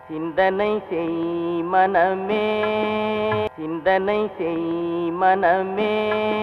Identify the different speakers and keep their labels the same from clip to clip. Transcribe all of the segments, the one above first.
Speaker 1: சிந்தனை செய் மனமே சிந்தனை செய் மனமே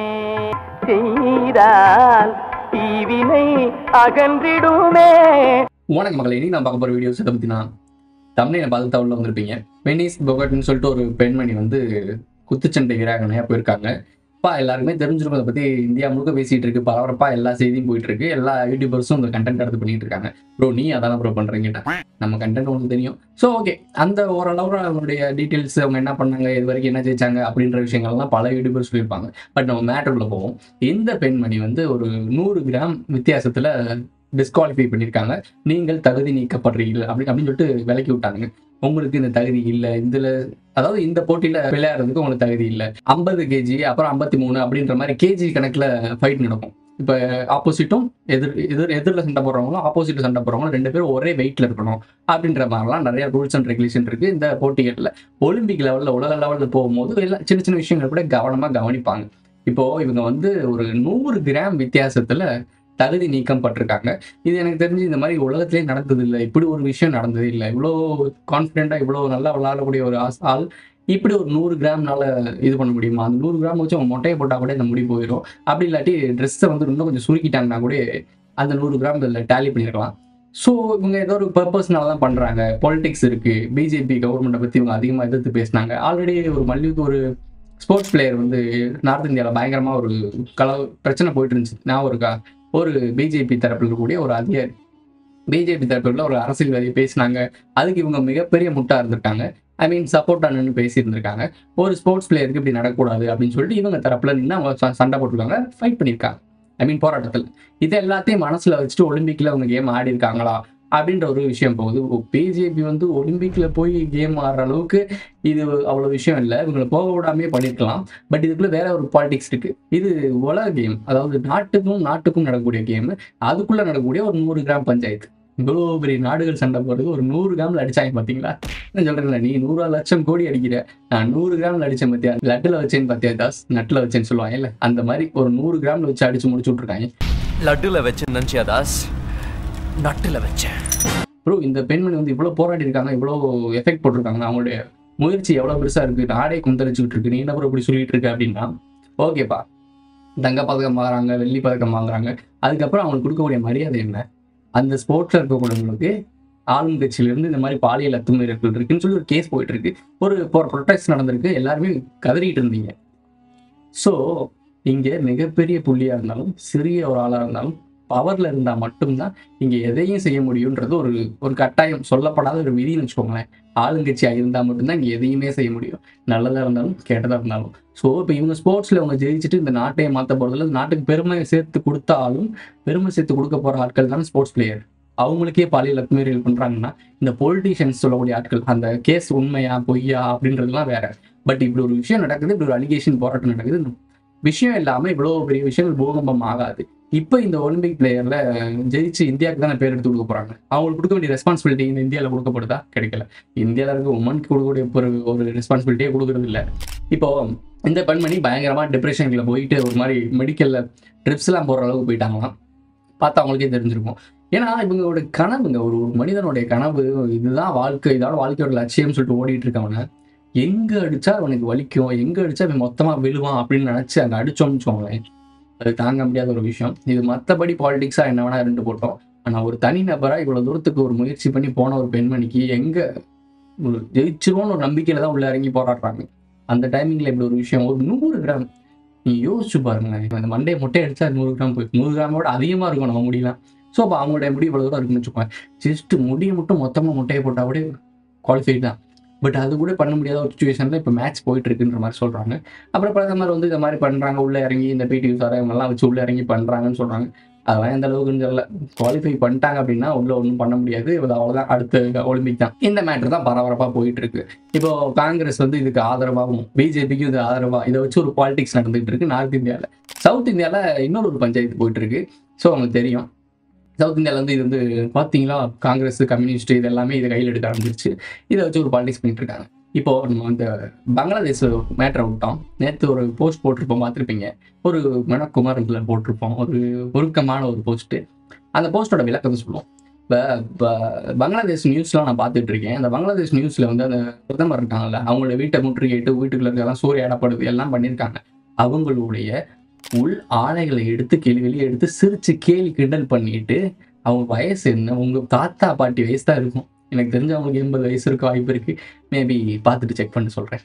Speaker 1: செய்தால் தீவினை அகன்றிடுமே
Speaker 2: வணக்கம் மக்களை இன்னைக்கு நான் பார்க்க போகிற வீடியோஸ் இதை பற்றினா தமிழை பார்த்து தவிர வந்திருப்பீங்க வெனிஸ் பொகட்னு சொல்லிட்டு ஒரு பெண்மணி வந்து குத்துச்சண்டை வீராங்கனையாக போயிருக்காங்க பா எல்லாருக்குமே தெரிஞ்சிருக்கும் அதை பற்றி இந்தியா முழுக்க பேசிகிட்டு இருக்கு பரபரப்பாக எல்லா செய்தியும் போயிட்டு இருக்கு எல்லா யூடியூபர்ஸும் இந்த கண்டென்ட் எடுத்து பண்ணிட்டு இருக்காங்க ப்ரோ நீ அதான ப்ரோ பண்ணுறீங்க நம்ம கண்டென்ட் உங்களுக்கு தெரியும் ஸோ ஓகே அந்த ஓரளவு அவங்களுடைய டீட்டெயில்ஸ் அவங்க என்ன பண்ணாங்க இது வரைக்கும் என்ன ஜெயிச்சாங்க அப்படின்ற விஷயங்கள்லாம் பல யூடியூபர்ஸ் சொல்லியிருப்பாங்க பட் நம்ம மேட்டருக்குள்ள போவோம் இந்த பெண்மணி வந்து ஒரு நூறு கிராம் வித்தியாசத்தில் டிஸ்குவாலிஃபை பண்ணியிருக்காங்க நீங்கள் தகுதி நீக்கப்படுறீர்கள் அப்படி அப்படின்னு சொல்லிட்டு விலக்கி விட்டாங்க உங்களுக்கு இந்த தகுதி இல்லை இதுல அதாவது இந்த போட்டியில விளையாடுறதுக்கு உங்களுக்கு தகுதி இல்லை ஐம்பது கேஜி அப்புறம் ஐம்பத்தி மூணு அப்படின்ற மாதிரி கேஜி கணக்குல ஃபைட் நடக்கும் இப்போ ஆப்போசிட்டும் எதிர் எதிர் எதிரில் சண்டை போடுறவங்களும் ஆப்போசிட் சண்டை போடுறவங்களும் ரெண்டு பேரும் ஒரே வெயிட்ல இருக்கணும் அப்படின்ற மாதிரிலாம் நிறைய ரூல்ஸ் அண்ட் ரெகுலேஷன் இருக்கு இந்த போட்டிகளில் ஒலிம்பிக் லெவலில் உலக லெவலில் போகும்போது எல்லாம் சின்ன சின்ன விஷயங்கள் கூட கவனமாக கவனிப்பாங்க இப்போ இவங்க வந்து ஒரு நூறு கிராம் வித்தியாசத்துல தகுதி நீக்கம் பட்டிருக்காங்க இது எனக்கு தெரிஞ்சு இந்த மாதிரி உலகத்திலே நடந்தது இல்லை இப்படி ஒரு விஷயம் நடந்தது இல்லை இவ்வளோ கான்ஃபிடென்ட்டாக இவ்வளோ நல்லா விளையாடக்கூடிய ஒரு ஆஸ்- ஆள் இப்படி ஒரு நூறு கிராம்னால இது பண்ண முடியுமா அந்த நூறு கிராம் வச்சு அவங்க மொட்டையை போட்டால் கூட இந்த முடி போயிடும் அப்படி இல்லாட்டி ட்ரெஸ்ஸை வந்து இன்னும் கொஞ்சம் சுருக்கிட்டாங்கன்னா கூட அந்த நூறு கிராம் இதில் டேலி பண்ணியிருக்கலாம் ஸோ இவங்க ஏதோ ஒரு பர்பஸ்னால தான் பண்ணுறாங்க பாலிடிக்ஸ் இருக்குது பிஜேபி கவர்மெண்ட்டை பற்றி இவங்க அதிகமாக எதிர்த்து பேசினாங்க ஆல்ரெடி ஒரு மல்யுத்த ஒரு ஸ்போர்ட்ஸ் பிளேயர் வந்து நார்த் இந்தியாவில் பயங்கரமாக ஒரு கல பிரச்சனை போயிட்டு இருந்துச்சு நான் இருக்கா ஒரு பிஜேபி தரப்பில் இருக்கக்கூடிய ஒரு அதிகாரி பிஜேபி தரப்பில் ஒரு அரசியல்வாதி பேசினாங்க அதுக்கு இவங்க மிகப்பெரிய முட்டா இருந்திருக்காங்க ஐ மீன் சப்போர்ட் நின்று பேசியிருந்திருக்காங்க ஒரு ஸ்போர்ட்ஸ் பிளேயருக்கு இப்படி நடக்கக்கூடாது அப்படின்னு சொல்லிட்டு இவங்க தரப்புல நின்று அவங்க ச- சண்டை போட்டிருக்காங்க ஃபைட் பண்ணியிருக்காங்க ஐ மீன் போராட்டத்தில் இது எல்லாத்தையும் மனசுல வச்சுட்டு ஒலிம்பிக்ல அவங்க கேம் ஆடி இருக்காங்களா அப்படின்ற ஒரு விஷயம் போகுது பிஜேபி வந்து ஒலிம்பிக்ல போய் கேம் ஆடுற அளவுக்கு இது அவ்வளவு விஷயம் இல்லை இவங்களை போக விடாமே பண்ணிருக்கலாம் பட் இதுக்குள்ள வேற ஒரு பாலிடிக்ஸ் இருக்கு இது உலக கேம் அதாவது நாட்டுக்கும் நாட்டுக்கும் நடக்கக்கூடிய கேம் அதுக்குள்ள நடக்கக்கூடிய ஒரு நூறு கிராம் பஞ்சாயத்து இவ்வளோ பெரிய நாடுகள் சண்டை போடுறது ஒரு நூறு கிராம்ல அடிச்சாங்க பாத்தீங்களா நான் சொல்றேன்ல நீ நூறு லட்சம் கோடி அடிக்கிற நான் நூறு கிராம்ல அடிச்சேன் பாத்தியா லட்டுல வச்சேன்னு பாத்தியா தாஸ் நட்டுல வச்சேன்னு சொல்லுவாங்க இல்ல அந்த மாதிரி ஒரு நூறு கிராம்ல வச்சு அடிச்சு முடிச்சு விட்டுருக்காங்க
Speaker 3: லட்டுல வச்சு நினச்சியா தாஸ் நட்டுல வச்சேன்
Speaker 2: ப்ரோ இந்த பெண்மணி வந்து இவ்வளோ போராடி இருக்காங்க இவ்வளோ எஃபெக்ட் போட்டிருக்காங்க அவங்களுடைய முயற்சி எவ்வளோ பெருசா இருக்கு நாடே குந்தளிச்சுக்கிட்டு இருக்கு நீ என்ன ப்ரோ இப்படி சொல்லிட்டு இருக்க அப்படின்னா ஓகேப்பா தங்க பதக்கம் வாங்குறாங்க வெள்ளி பதக்கம் வாங்குறாங்க அதுக்கப்புறம் அவங்களுக்கு கொடுக்கக்கூடிய மரியாதை என்ன அந்த ஸ்போர்ட்ஸ்ல இருக்கக்கூடியவங்களுக்கு ஆளும் கட்சியிலிருந்து இந்த மாதிரி பாலியல் அத்துமீறல்கள் இருக்குன்னு சொல்லி ஒரு கேஸ் போயிட்டு இருக்கு ஒரு ப்ரொட்டஸ்ட் நடந்திருக்கு எல்லாருமே கதறிட்டு இருந்தீங்க ஸோ இங்க மிகப்பெரிய புள்ளியா இருந்தாலும் சிறிய ஒரு ஆளா இருந்தாலும் பவர்ல இருந்தா மட்டும்தான் இங்க எதையும் செய்ய முடியுன்றது ஒரு ஒரு கட்டாயம் சொல்லப்படாத ஒரு விதின்னு வச்சுக்கோங்களேன் ஆளுங்கட்சியா இருந்தா மட்டும்தான் இங்க எதையுமே செய்ய முடியும் நல்லதா இருந்தாலும் கெட்டதா இருந்தாலும் ஸோ இப்போ இவங்க ஸ்போர்ட்ஸ்ல அவங்க ஜெயிச்சுட்டு இந்த நாட்டையே மாற்ற போறதுல நாட்டுக்கு பெருமை சேர்த்து கொடுத்தாலும் பெருமை சேர்த்து கொடுக்க போற ஆட்கள் தான் ஸ்போர்ட்ஸ் பிளேயர் அவங்களுக்கே பாலியல் அத்துமீறல் பண்றாங்கன்னா இந்த பொலிட்டீஷியன்ஸ் சொல்லக்கூடிய ஆட்கள் அந்த கேஸ் உண்மையா பொய்யா அப்படின்றதுலாம் வேற பட் இப்படி ஒரு விஷயம் நடக்குது இப்படி ஒரு அலிகேஷன் போராட்டம் நடக்குது இந்த விஷயம் இல்லாம இவ்வளவு பெரிய விஷயங்கள் பூகம்பம் ஆகாது இப்போ இந்த ஒலிம்பிக் பிளேயர்ல ஜெயிச்சு இந்தியாவுக்கு தானே பேர் எடுத்து கொடுக்க போறாங்க அவங்களுக்கு கொடுக்க வேண்டிய ரெஸ்பான்சிபிலிட்டி இந்த இந்தியாவில் கொடுக்கப்படுதா கிடைக்கல இந்தியாவில் இருக்க உமனுக்கு கொடுக்கக்கூடிய ஒரு ஒரு ரெஸ்பான்சிபிலிட்டியே கொடுக்கறது இல்லை இப்போ இந்த பெண்மணி பயங்கரமா டிப்ரெஷன்ல போயிட்டு ஒரு மாதிரி மெடிக்கல்ல ட்ரிப்ஸ் எல்லாம் போற அளவுக்கு போயிட்டாங்களாம் பார்த்தா அவங்களுக்கே தெரிஞ்சிருக்கும் ஏன்னா இவங்களோட கனவுங்க ஒரு ஒரு மனிதனுடைய கனவு இதுதான் வாழ்க்கை இதோட வாழ்க்கையோட லட்சியம்னு சொல்லிட்டு ஓடிட்டு இருக்கவன எங்க அடிச்சா அவனுக்கு வலிக்கும் எங்க அடிச்சா அவன் மொத்தமா விழுவான் அப்படின்னு நினைச்சு அங்க அடிச்சோம்னு வச்சுக்கோங்களேன் அது தாங்க முடியாத ஒரு விஷயம் இது மற்றபடி பாலிடிக்ஸா என்ன வேணா இருந்து போட்டோம் ஆனா ஒரு தனிநபரா இவ்வளவு தூரத்துக்கு ஒரு முயற்சி பண்ணி போன ஒரு பெண்மணிக்கு எங்க ஒரு ஜெயிச்சிருவோம்னு ஒரு நம்பிக்கையில தான் உள்ள இறங்கி போராடுறாங்க அந்த டைமிங்ல இப்படி ஒரு விஷயம் ஒரு நூறு கிராம் நீ யோசிச்சு பாருங்களேன் இப்ப இந்த மண்டே முட்டை அடிச்சா நூறு கிராம் போய் நூறு கிராமோட அதிகமா இருக்கும் நம்ம முடியலாம் ஸோ அப்போ அவங்களுடைய முடி இவ்வளவு தூரம் இருக்குன்னு வச்சுக்கோங்க ஜஸ்ட் முடியை மட்டும் மொத்தமா முட்டையை போட்டா கூட குவாலிஃபைட் தான் பட் அது கூட பண்ண முடியாத ஒரு சுச்சுவேஷன்ல இப்போ மேட்ச் போயிட்டு இருக்குன்ற மாதிரி சொல்றாங்க அப்புறம் பிரதமர் வந்து இந்த மாதிரி பண்றாங்க உள்ள இறங்கி இந்த பிடி சார் இவங்கெல்லாம் வச்சு உள்ள இறங்கி பண்றாங்கன்னு சொல்றாங்க அதெல்லாம் எந்த அளவுக்குன்னு தெரியல குவாலிஃபை பண்ணிட்டாங்க அப்படின்னா உள்ள ஒன்றும் பண்ண முடியாது இது அவ்வளவுதான் அடுத்த ஒலிம்பிக் தான் இந்த மேட்டர் தான் பரபரப்பா போயிட்டு இருக்கு இப்போ காங்கிரஸ் வந்து இதுக்கு ஆதரவாகவும் பிஜேபிக்கும் இது ஆதரவா இதை வச்சு ஒரு பாலிடிக்ஸ் நடந்துகிட்டு இருக்கு நார்த் இந்தியாவில் சவுத் இந்தியாவில் இன்னொரு ஒரு பஞ்சாயத்து போயிட்டு இருக்கு ஸோ அவங்களுக்கு தெரியும் சவுத் இந்தியாவில் வந்து இது வந்து பார்த்தீங்களா காங்கிரஸ் கம்யூனிஸ்ட் இது எல்லாமே இதை கையில் எடுக்க ஆரம்பிச்சிருச்சு இதை வச்சு ஒரு பாலிடிக்ஸ் பண்ணிட்டு இருக்காங்க இப்போ நம்ம இந்த பங்களாதேஷ் மேட்டரை விட்டோம் நேற்று ஒரு போஸ்ட் போட்டிருப்போம் பார்த்துருப்பீங்க ஒரு மணக்குமார் இதில் போட்டிருப்போம் ஒரு உருக்கமான ஒரு போஸ்ட்டு அந்த போஸ்டோட விளக்கத்தை சொல்லுவோம் இப்போ பங்களாதேஷ் நியூஸ்லாம் நான் பார்த்துட்டு இருக்கேன் அந்த பங்களாதேஷ் நியூஸ்ல வந்து அந்த பிரதமர் இருக்காங்கல்ல அவங்களோட வீட்டை முற்றுகையிட்டு வீட்டுக்குள்ள இருக்கலாம் சூறையாடப்படுது எல்லாம் பண்ணியிருக்காங்க அவங்களுடைய உள் ஆடைகளை எடுத்து கேள்வி வெளியே எடுத்து சிரிச்சு கேலி கிண்டல் பண்ணிட்டு அவங்க வயசு என்ன உங்க தாத்தா பாட்டி வயசு தான் இருக்கும் எனக்கு தெரிஞ்சு அவங்களுக்கு எண்பது வயசு இருக்க வாய்ப்பு இருக்கு மேபி பார்த்துட்டு செக் பண்ணி சொல்றேன்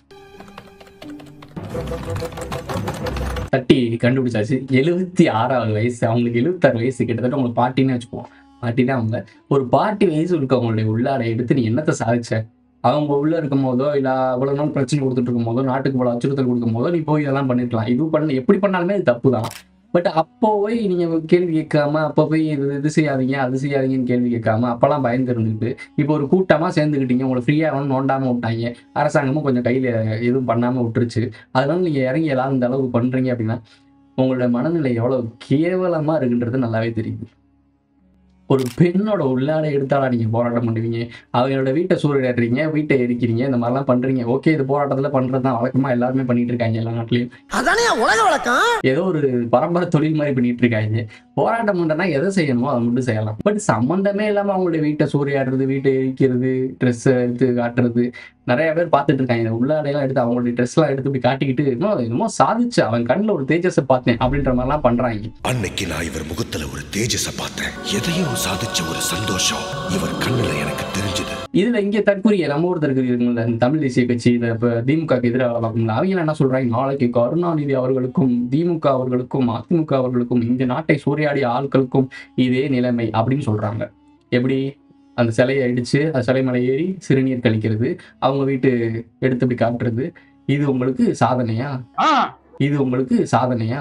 Speaker 2: தட்டி கண்டுபிடிச்சாச்சு எழுபத்தி ஆறாவது வயசு அவங்களுக்கு எழுபத்தாறு வயசு கிட்டத்தட்ட உங்களுக்கு பாட்டின்னு வச்சுக்குவோம் பாட்டி தான் அவங்க ஒரு பாட்டி வயசு இருக்கவங்களுடைய உள்ளாடை எடுத்து நீ என்னத்தை சாதிச்ச அவங்க உள்ள இருக்கும் போதோ இல்ல அவ்வளவு நாள் பிரச்சனை கொடுத்துட்டு இருக்கும் போதோ நாட்டுக்கு இவ்வளவு அச்சுறுத்தல் கொடுக்கும் போதோ நீ போய் இதெல்லாம் பண்ணிருக்கலாம் இது பண்ண எப்படி பண்ணாலுமே இது தப்பு தான் பட் அப்போ போய் நீங்க கேள்வி கேட்காம அப்போ போய் இது இது செய்யாதீங்க அது செய்யாதீங்கன்னு கேள்வி கேட்காம அப்பெல்லாம் பயந்து இருந்துட்டு இப்போ ஒரு கூட்டமா சேர்ந்துக்கிட்டீங்க உங்களை ஃப்ரீயா நோண்டாம விட்டாங்க அரசாங்கமும் கொஞ்சம் கையில எதுவும் பண்ணாம விட்டுருச்சு அதனால நீங்க இறங்கி எல்லாரும் இந்த அளவுக்கு பண்றீங்க அப்படின்னா உங்களோட மனநிலை எவ்வளவு கேவலமா இருக்குன்றது நல்லாவே தெரியுது ஒரு பெண்ணோட உள்ளாடை எடுத்தாலா நீங்க போராட்டம் பண்ணுவீங்க அவங்களோட வீட்டை சூறையாடுறீங்க வீட்டை எரிக்கிறீங்க இந்த மாதிரிலாம் பண்றீங்க ஓகே இது போராட்டத்துல பண்றது தான் வழக்கமா எல்லாருமே பண்ணிட்டு இருக்காங்க எல்லா நாட்டிலயும்
Speaker 4: அதானே உலக வழக்கம்
Speaker 2: ஏதோ ஒரு பரம்பரை தொழில் மாதிரி பண்ணிட்டு இருக்காங்க போராட்டம் பண்றனா எதை செய்யணுமோ அதை மட்டும் செய்யலாம் பட் சம்பந்தமே இல்லாம அவங்களுடைய வீட்டை சூறையாடுறது வீட்டை எரிக்கிறது ட்ரெஸ் எடுத்து காட்டுறது நிறைய பேர் பார்த்துட்டு இருக்காங்க இந்த உள்ளாடையெல்லாம் எடுத்து அவங்களுடைய ட்ரெஸ் எல்லாம் எடுத்து இப்படி காட்டிக்கிட்டு இன்னும் என்னமோ சாதிச்சு அவன் கண்ணில் ஒரு தேஜஸை பார்த்தேன் அப்படின்ற மாதிரிலாம் பண்றாங்க
Speaker 5: அன்னைக்கு நான் இவர் முகத்துல ஒரு தேஜஸ பார்த்தேன் எதையோ சாதிச்ச ஒரு சந்தோஷம் இவர் கண்ணுல எனக்கு தெரிஞ்சது
Speaker 2: இதுல இங்க தற்கொரிய நம்ம ஒருத்தர் இருக்குல்ல இந்த தமிழ் தேசிய கட்சி இந்த இப்ப திமுகக்கு எதிராக பார்க்கணும்ல அவங்க என்ன சொல்றாங்க நாளைக்கு கருணாநிதி அவர்களுக்கும் திமுக அவர்களுக்கும் அதிமுக அவர்களுக்கும் இந்த நாட்டை சூறையாடிய ஆட்களுக்கும் இதே நிலைமை அப்படின்னு சொல்றாங்க எப்படி அந்த சிலையை அடிச்சு அந்த சிலை மேலே ஏறி சிறுநீர் கழிக்கிறது அவங்க வீட்டு எடுத்து இப்படி காட்டுறது இது உங்களுக்கு சாதனையா இது உங்களுக்கு சாதனையா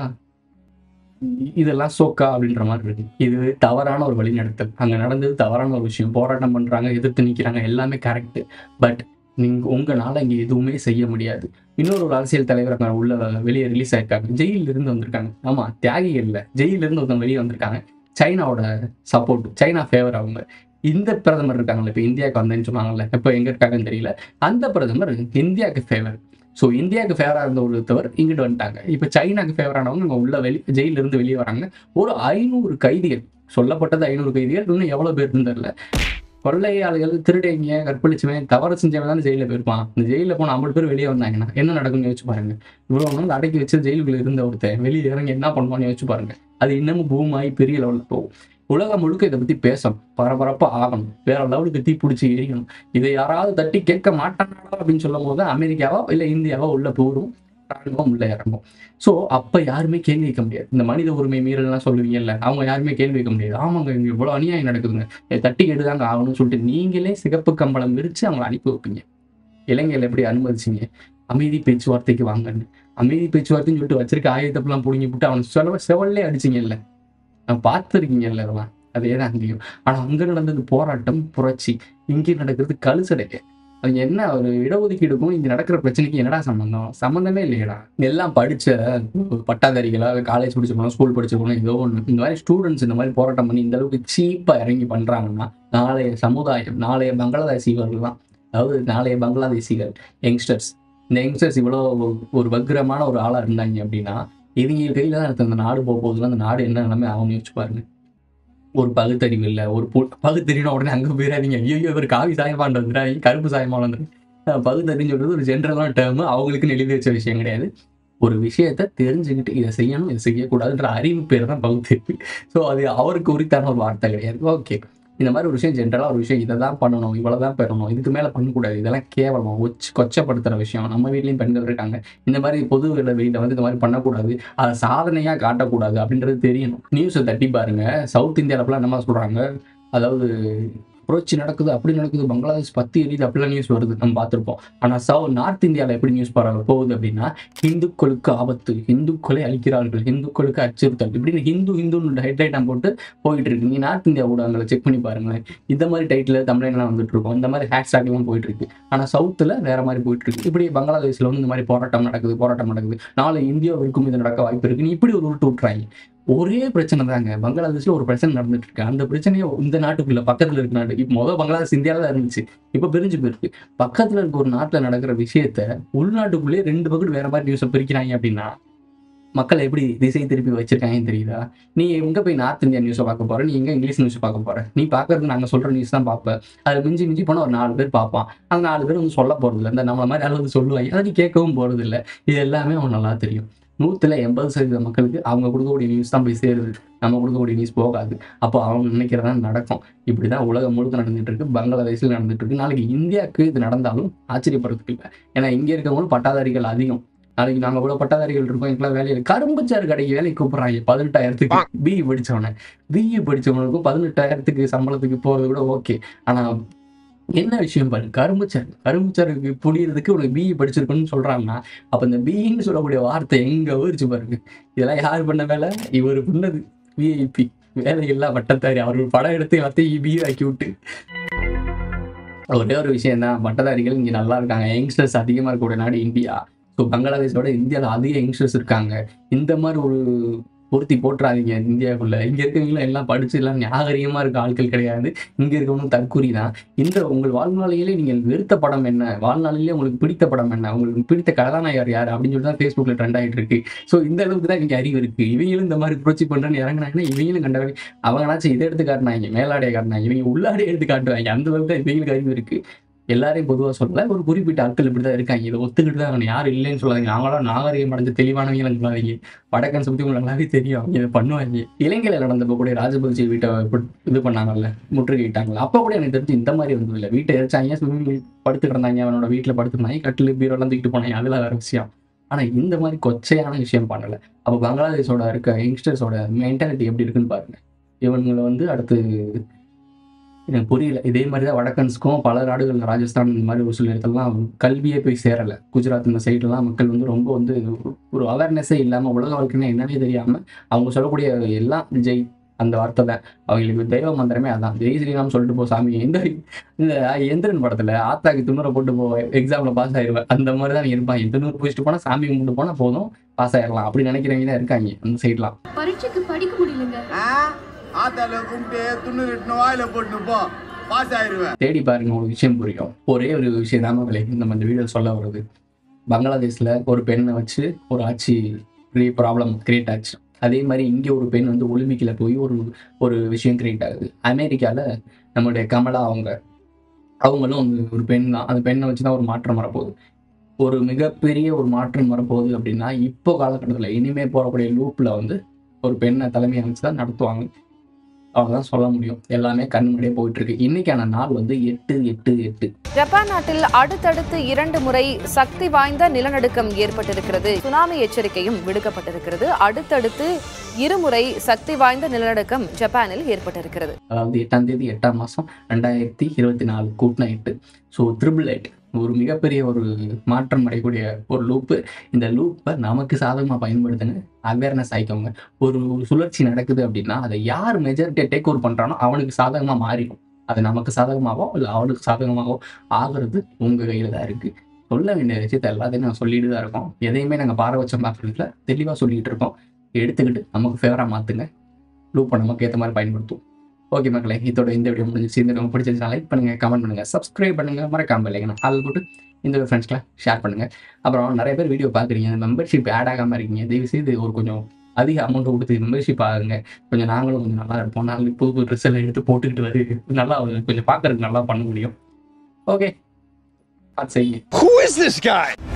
Speaker 2: இ- இதெல்லாம் சோக்கா அப்படின்ற மாதிரி இருக்கு இது தவறான ஒரு வழிநடத்தல் அங்க நடந்தது தவறான ஒரு விஷயம் போராட்டம் பண்றாங்க எதிர்த்து நிக்கிறாங்க எல்லாமே கரெக்ட் பட் நீங்க உங்களால இங்க எதுவுமே செய்ய முடியாது இன்னொரு ஒரு அரசியல் தலைவர் அங்க உள்ள வெளியே ரிலீஸ் ஆயிருக்காங்க ஜெயில இருந்து வந்திருக்காங்க ஆமா தியாகிகள் இல்ல ஜெயில இருந்து ஒருத்தவங்க வெளியே வந்திருக்காங்க சைனாவோட சப்போர்ட் சைனா ஃபேவர் அவங்க இந்த பிரதமர் இருக்காங்கல்ல இப்போ இந்தியாவுக்கு வந்தேன்னு சொன்னாங்கல்ல இப்போ எங்க இருக்காங்கன்னு தெரியல அந்த பிரதமர் இந்தியாவுக்கு ஃபேவர் ஸோ இந்தியாவுக்கு ஃபேவராக இருந்த ஒருத்தவர் இங்கிட்டு வந்துட்டாங்க இப்போ சைனாக்கு ஃபேவரானவங்க இங்கே உள்ள வெளி ஜெயில இருந்து வெளியே வராங்க ஒரு ஐநூறு கைதிகள் சொல்லப்பட்டது ஐநூறு கைதிகள் இன்னும் எவ்வளோ பேர் தெரியல கொள்ளையாளிகள் திருடைங்க கற்பழிச்சவன் தவறு செஞ்சவன் தான் ஜெயிலில் போயிருப்பான் இந்த ஜெயிலில் போன ஐம்பது பேர் வெளியே வந்தாங்கன்னா என்ன நடக்கும்னு யோசிச்சு பாருங்க இவ்வளோ நாள் அடக்கி வச்சு ஜெயிலுக்குள்ள இருந்த ஒருத்தன் வெளியே இறங்கி என்ன பண்ணுவான்னு யோசிச்சு பாருங்க அது இன்னமும் பூமாயி பெரிய லெவலில் போகும் உலகம் முழுக்க இதை பத்தி பேசணும் பரபரப்பா ஆகணும் வேற லெவலுக்கு தீ பிடிச்சி எரியணும் இதை யாராவது தட்டி கேட்க மாட்டாங்களா அப்படின்னு சொல்லும் போது அமெரிக்காவோ இல்லை இந்தியாவோ உள்ள போரும் ராணுவம் உள்ள இறங்கும் ஸோ அப்ப யாருமே கேள்வி வைக்க முடியாது இந்த மனித உரிமை மீறல்லாம் சொல்லுவீங்கல்ல அவங்க யாருமே கேள்வி வைக்க முடியாது ஆமாங்க இங்க இவ்வளவு அநியாயம் நடக்குதுங்க இதை தட்டி கேட்டுதாங்க ஆகணும்னு சொல்லிட்டு நீங்களே சிகப்பு கம்பளம் விரிச்சு அவங்களை அனுப்பி வைப்பீங்க இளைஞர்கள் எப்படி அனுமதிச்சீங்க அமைதி பேச்சுவார்த்தைக்கு வாங்கன்னு அமைதி பேச்சுவார்த்தைன்னு சொல்லிட்டு வச்சிருக்க ஆயுதத்தப்பெல்லாம் பிடுங்கி போட்டு அவனை செவ செவல்லே அடிச்சிங்கல்ல நான் பார்த்துருக்கீங்கல்ல அதெல்லாம் அதே தான் அங்கேயும் ஆனா அங்க நடந்தது போராட்டம் புரட்சி இங்கே நடக்கிறது கழுசடைக்க அது என்ன ஒரு இடஒதுக்கீடுக்கும் இங்க நடக்கிற பிரச்சனைக்கு என்னடா சம்பந்தம் சம்பந்தமே இல்லையடா எல்லாம் படிச்ச பட்டாதாரிகளா காலேஜ் படிச்சிருக்கணும் ஸ்கூல் படிச்சிருக்கணும் ஏதோ ஒன்று இந்த மாதிரி ஸ்டூடெண்ட்ஸ் இந்த மாதிரி போராட்டம் பண்ணி இந்த அளவுக்கு சீப்பா இறங்கி பண்றாங்கன்னா நாளைய சமுதாயம் நாளைய பங்களாதேசிகள் தான் அதாவது நாளைய பங்களாதேசிகள் யங்ஸ்டர்ஸ் இந்த யங்ஸ்டர்ஸ் இவ்வளோ ஒரு வக்ரமான ஒரு ஆளா இருந்தாங்க அப்படின்னா இவங்க கையில தான் அடுத்து அந்த நாடு போக போகுதுல அந்த நாடு என்ன நிலைமை ஆகும் யோசிச்சு பாருங்க ஒரு பகுத்தறிவு இல்லை ஒரு பு பகுத்தறிவுனா உடனே அங்கே போயிடாதீங்க ஐயோ இவர் காவி சாயமாண்டு வந்துடாதீங்க கருப்பு சாயமான வந்துடும் பகுத்தறின்னு சொல்றது ஒரு ஜென்ரலான டேர்ம் அவங்களுக்குன்னு எழுதி வச்ச விஷயம் கிடையாது ஒரு விஷயத்த தெரிஞ்சுக்கிட்டு இதை செய்யணும் இதை செய்யக்கூடாதுன்ற அறிவு பேர் தான் பகுத்தறிவு ஸோ அது அவருக்கு உரித்தான ஒரு வார்த்தை கிடையாது ஓகே இந்த மாதிரி ஒரு விஷயம் ஜென்ரலாக ஒரு விஷயம் இதை தான் பண்ணணும் இவ்வளோ தான் பெறணும் இதுக்கு மேலே பண்ணக்கூடாது இதெல்லாம் கேவலம் ஒச்சு கொச்சப்படுத்துகிற விஷயம் நம்ம வீட்லேயும் பெண்கள் இருக்காங்க இந்த மாதிரி பொது வெளியில் வந்து இந்த மாதிரி பண்ணக்கூடாது அதை சாதனையாக காட்டக்கூடாது அப்படின்றது தெரியணும் நியூஸை தட்டி பாருங்க சவுத் இந்தியாவிலலாம் என்னமா சொல்கிறாங்க அதாவது புரட்சி நடக்குது அப்படி நடக்குது பங்களாதேஷ் பத்தி எரியுது அப்படிலாம் நியூஸ் வருது நம்ம பார்த்துருப்போம் ஆனால் சவு நார்த் இந்தியாவில் எப்படி நியூஸ் பரவ போகுது அப்படின்னா ஹிந்துக்களுக்கு ஆபத்து ஹிந்துக்களை அழிக்கிறார்கள் ஹிந்துக்களுக்கு அச்சுறுத்தல் இப்படின்னு ஹிந்து ஹிந்துன்னு ஹெட்லைட்டாக போட்டு போயிட்டு இருக்கு நீ நார்த் இந்தியா ஊடகங்களை செக் பண்ணி பாருங்களேன் இந்த மாதிரி டைட்டில் தமிழ்லாம் வந்துட்டு இருக்கும் இந்த மாதிரி ஹேஷ்டாக்லாம் போயிட்டு இருக்கு ஆனால் சவுத்தில் வேற மாதிரி போயிட்டு இருக்கு இப்படி பங்களாதேஷ்ல வந்து இந்த மாதிரி போராட்டம் நடக்குது போராட்டம் நடக்குது நாளை இந்தியாவிற்கும் இது நடக்க வாய்ப்பு இருக்குன்னு இப்படி ஒரு உருட்டு விட்டுறாங்க ஒரே பிரச்சனை தாங்க பங்களாதேஷ்ல ஒரு பிரச்சனை நடந்துட்டு இருக்கு அந்த பிரச்சனையை இந்த நாட்டுக்குள்ள பக்கத்துல இருக்க நாடு இப்போ முதல் பங்களாதேஷ் இந்தியாவில தான் இருந்துச்சு இப்போ பிரிஞ்சு போயிருக்கு பக்கத்துல இருக்க ஒரு நாட்டுல நடக்கிற விஷயத்த உள்நாட்டுக்குள்ளேயே ரெண்டு பக்கத்து வேற மாதிரி நியூஸை பிரிக்கிறாங்க அப்படின்னா மக்களை எப்படி திசை திருப்பி வச்சிருக்காங்கன்னு தெரியுதா நீ எங்க போய் நார்த் இந்தியா நியூஸை பார்க்க போற நீ எங்க இங்கிலீஷ் நியூஸ் பார்க்க போற நீ பார்க்கறது நாங்க சொல்ற நியூஸ் தான் பார்ப்ப அது மிஞ்சி மிஞ்சி போனா ஒரு நாலு பேர் பார்ப்பான் அந்த நாலு பேர் வந்து சொல்ல போறது இல்லை இந்த நம்மள மாதிரி அளவு சொல்லுவாங்க அதை நீ கேட்கவும் போறது இல்லை இது எல்லாமே அவன் நல்லா தெரியும் நூத்துல எண்பது சதவீத மக்களுக்கு அவங்க கொடுக்கக்கூடிய நியூஸ் தான் போய் சேருது நம்ம கொடுக்கக்கூடிய நியூஸ் போகாது அப்போ அவங்க நினைக்கிறதா நடக்கும் இப்படிதான் உலகம் முழுக்க நடந்துட்டு இருக்கு பங்களாதேஷில் நடந்துட்டு இருக்கு நாளைக்கு இந்தியாவுக்கு இது நடந்தாலும் ஆச்சரியப்படுறதுக்கு இல்லை ஏன்னா இங்க இருக்கவங்களும் பட்டாதாரிகள் அதிகம் நாளைக்கு நாங்க கூட பட்டாதாரிகள் இருக்கோம் எங்களாம் வேலையில் கரும்புச்சாறு கடைக்கு வேலைக்கு கூப்பிடுறாங்க பதினெட்டாயிரத்துக்கு பிஇ படிச்சவனை பிஇ படிச்சவனுக்கும் பதினெட்டாயிரத்துக்கு சம்பளத்துக்கு போறது கூட ஓகே ஆனா என்ன விஷயம் பாரு கரும்புச்சாறு கரும்புச்சாருக்கு புரியறதுக்கு உனக்கு பிஇ படிச்சிருக்கணும்னு சொல்றாங்கன்னா அப்ப இந்த பிஇன்னு சொல்லக்கூடிய வார்த்தை எங்க ஊரிச்சு பாருங்க இதெல்லாம் யார் பண்ண வேலை இவர் பண்ணது விஐபி வேலையில்லா வட்டத்தாரி அவர் படம் எடுத்து எல்லாத்தையும் பிஇ ஆக்கி விட்டு ஒரே ஒரு விஷயம் தான் பட்டதாரிகள் இங்க நல்லா இருக்காங்க யங்ஸ்டர்ஸ் அதிகமா இருக்கக்கூடிய நாடு இந்தியா ஸோ பங்களாதேஷோட இந்தியாவில் அதிக யங்ஸ்டர்ஸ் இருக்காங்க இந்த மாதிரி ஒரு பொருத்தி போட்டுறாதீங்க இந்தியாவுக்குள்ள இங்க இருக்கவங்களும் எல்லாம் படிச்சு எல்லாம் நாகரிகமா இருக்க ஆட்கள் கிடையாது இங்க இருக்கவங்களும் தற்கூரி தான் இந்த உங்கள் வாழ்நாளிலே நீங்கள் வெறுத்த படம் என்ன வாழ்நாளிலே உங்களுக்கு பிடித்த படம் என்ன உங்களுக்கு பிடித்த கதாநாயகர் யார் அப்படின்னு சொல்லி தான் ஃபேஸ்புக்கில் ட்ரெண்ட் ஆகிட்டு இருக்கு ஸோ இந்த அளவுக்கு தான் இங்கே அறிவு இருக்கு இவங்களும் இந்த மாதிரி புரட்சி பண்றேன்னு இறங்குனாங்கன்னா இவங்களும் கண்ட அவங்களாச்சும் இதை எடுத்து காட்டினாங்க மேலாடையை காட்டினாங்க இவங்க உள்ளாடையை எடுத்து காட்டுவாங்க அந்த அளவுக்கு தான் இவங்களுக்கு அறிவு இருக்கு எல்லாரையும் பொதுவாக சொல்லல ஒரு குறிப்பிட்ட ஆட்கள் இப்படி தான் இருக்காங்க இதை ஒத்துக்கிட்டு தான் அவன் யாரும் இல்லைன்னு சொல்லாதீங்க நாங்களாம் நாகரிகம் அடைஞ்ச தெளிவானவங்களும் சொல்லாதீங்க வடக்கன் சுற்றி உங்களுக்கு நல்லாவே தெரியும் அவங்க இதை பண்ணுவாங்க இலங்கையில் நடந்தப்போ கூட ராஜபக்சே வீட்டை பு- இது பண்ணாங்கல்ல முற்றுகையிட்டாங்கல்ல அப்போ கூட எனக்கு தெரிஞ்சு இந்த மாதிரி வந்தது இல்லை வீட்டை எரிச்சாங்க ஸ்விம்மிங் படுத்து கிடந்தாங்க அவனோட வீட்டில் படுத்துருந்தாங்க கட்டில் பீரோலாம் தூக்கிட்டு போனாங்க அதெல்லாம் வேற விஷயம் ஆனால் இந்த மாதிரி கொச்சையான விஷயம் பண்ணலை அப்போ பங்களாதேஷோட இருக்க யங்ஸ்டர்ஸோட மென்டாலிட்டி எப்படி இருக்குன்னு பாருங்க இவங்களை வந்து அடுத்து எனக்கு புரியல இதே மாதிரி தான் வடக்கன்ஸ்க்கும் பல நாடுகள் ராஜஸ்தான் இந்த மாதிரி ஒரு சில இடத்துலலாம் கல்வியே போய் சேரலை குஜராத் இந்த சைட்லாம் மக்கள் வந்து ரொம்ப வந்து ஒரு அவேர்னஸே இல்லாமல் உலக வாழ்க்கைன்னா என்னன்னே தெரியாமல் அவங்க சொல்லக்கூடிய எல்லாம் ஜெய் அந்த வார்த்தை தான் அவங்களுக்கு தெய்வ மந்திரமே அதான் ஜெய் ஸ்ரீராம் சொல்லிட்டு போ சாமி இந்த இந்த எந்திரன் படத்துல ஆத்தாக்கு துணுரை போட்டு போ எக்ஸாம்ல பாஸ் ஆயிடுவேன் அந்த மாதிரி தான் இருப்பாங்க துணூறு பிடிச்சிட்டு போனா சாமி கும்பிட்டு போனா போதும் பாஸ் ஆயிடலாம் அப்படி நினைக்கிறவங்க தான் இருக்காங்க அந்த சைட்லாம்
Speaker 4: பரீட்சைக்கு படிக்க முடியலங்க
Speaker 6: ஆத்தால கும்பிட்டு துண்ணூறு இட்டுன்னு வாயில போட்டு போ பாஸ் ஆயிருவேன்
Speaker 2: தேடி பாருங்க ஒரு விஷயம் புரியும் ஒரே ஒரு விஷயம் தான் விலைக்கு நம்ம இந்த வீடியோ சொல்ல வருது பங்களாதேஷ்ல ஒரு பெண்ணை வச்சு ஒரு ஆட்சி பெரிய ப்ராப்ளம் கிரியேட் ஆச்சு அதே மாதிரி இங்கே ஒரு பெண் வந்து ஒலிம்பிக்கில் போய் ஒரு ஒரு விஷயம் கிரியேட் ஆகுது அமெரிக்காவில் நம்மளுடைய கமலா அவங்க அவங்களும் வந்து ஒரு பெண் தான் அந்த பெண்ணை வச்சு தான் ஒரு மாற்றம் வரப்போகுது ஒரு மிகப்பெரிய ஒரு மாற்றம் வரப்போகுது அப்படின்னா இப்போ காலகட்டத்தில் இனிமே போகக்கூடிய லூப்பில் வந்து ஒரு பெண்ணை தலைமையை வச்சு தான் நடத்துவாங்க அவ்வளோதான் சொல்ல முடியும் எல்லாமே கண் முன்னாடியே போயிட்டு இருக்கு இன்னைக்கான நாள் வந்து எட்டு எட்டு எட்டு
Speaker 7: ஜப்பான் நாட்டில் அடுத்தடுத்து இரண்டு முறை சக்தி வாய்ந்த நிலநடுக்கம் ஏற்பட்டிருக்கிறது சுனாமி எச்சரிக்கையும் விடுக்கப்பட்டிருக்கிறது அடுத்தடுத்து இருமுறை சக்தி வாய்ந்த நிலநடுக்கம் ஜப்பானில் ஏற்பட்டிருக்கிறது
Speaker 2: அதாவது எட்டாம் தேதி எட்டாம் மாதம் ரெண்டாயிரத்தி இருபத்தி நாலு கூட்டின எட்டு ஸோ த்ரிபிள் எயிட் ஒரு மிகப்பெரிய ஒரு மாற்றம் அடையக்கூடிய ஒரு லூப்பு இந்த லூப்பை நமக்கு சாதகமாக பயன்படுத்துங்க அவேர்னஸ் ஆயிக்கோங்க ஒரு ஒரு சுழற்சி நடக்குது அப்படின்னா அதை யார் மெஜாரிட்டியை டேக் ஓவர் பண்ணுறானோ அவனுக்கு சாதகமாக மாறிடும் அது நமக்கு சாதகமாகவோ இல்லை அவனுக்கு சாதகமாகவோ ஆகிறது உங்கள் கையில் தான் இருக்குது சொல்ல வேண்டிய விஷயத்த எல்லாத்தையும் நான் சொல்லிட்டு தான் இருக்கோம் எதையுமே நாங்கள் பாரபட்சம் பார்க்கறதுல தெளிவாக சொல்லிட்டு இருக்கோம் எடுத்துக்கிட்டு நமக்கு ஃபேவராக மாற்றுங்க லூப்பை நமக்கு ஏற்ற மாதிரி பயன்படுத்தும் ஓகே மக்களே இதோட இந்த வீடியோ முடிஞ்சிச்சு இந்த வீடியோ பிடிச்சிருந்தா லைக் பண்ணுங்க கமெண்ட் பண்ணுங்க சப்ஸ்கிரைப் பண்ணுங்க மறக்காம இல்லைங்க அது போட்டு இந்த ஃப்ரெண்ட்ஸ்க்குலாம் ஷேர் பண்ணுங்க அப்புறம் நிறைய பேர் வீடியோ பார்க்குறீங்க மெம்பர்ஷிப் ஆட் ஆகாமல் இருக்கீங்க தயவு செய்து ஒரு கொஞ்சம் அதிக அமௌண்ட் கொடுத்து மெம்பர்ஷிப் ஆகுங்க கொஞ்சம் நாங்களும் கொஞ்சம் நல்லா இருப்போம் நாளைக்கு புது புது ட்ரெஸ் எல்லாம் எடுத்து போட்டுக்கிட்டு வந்து நல்லா கொஞ்சம் பார்க்கறதுக்கு நல்லா பண்ண முடியும் ஓகே அது செய்யுங்க
Speaker 5: Who is this guy?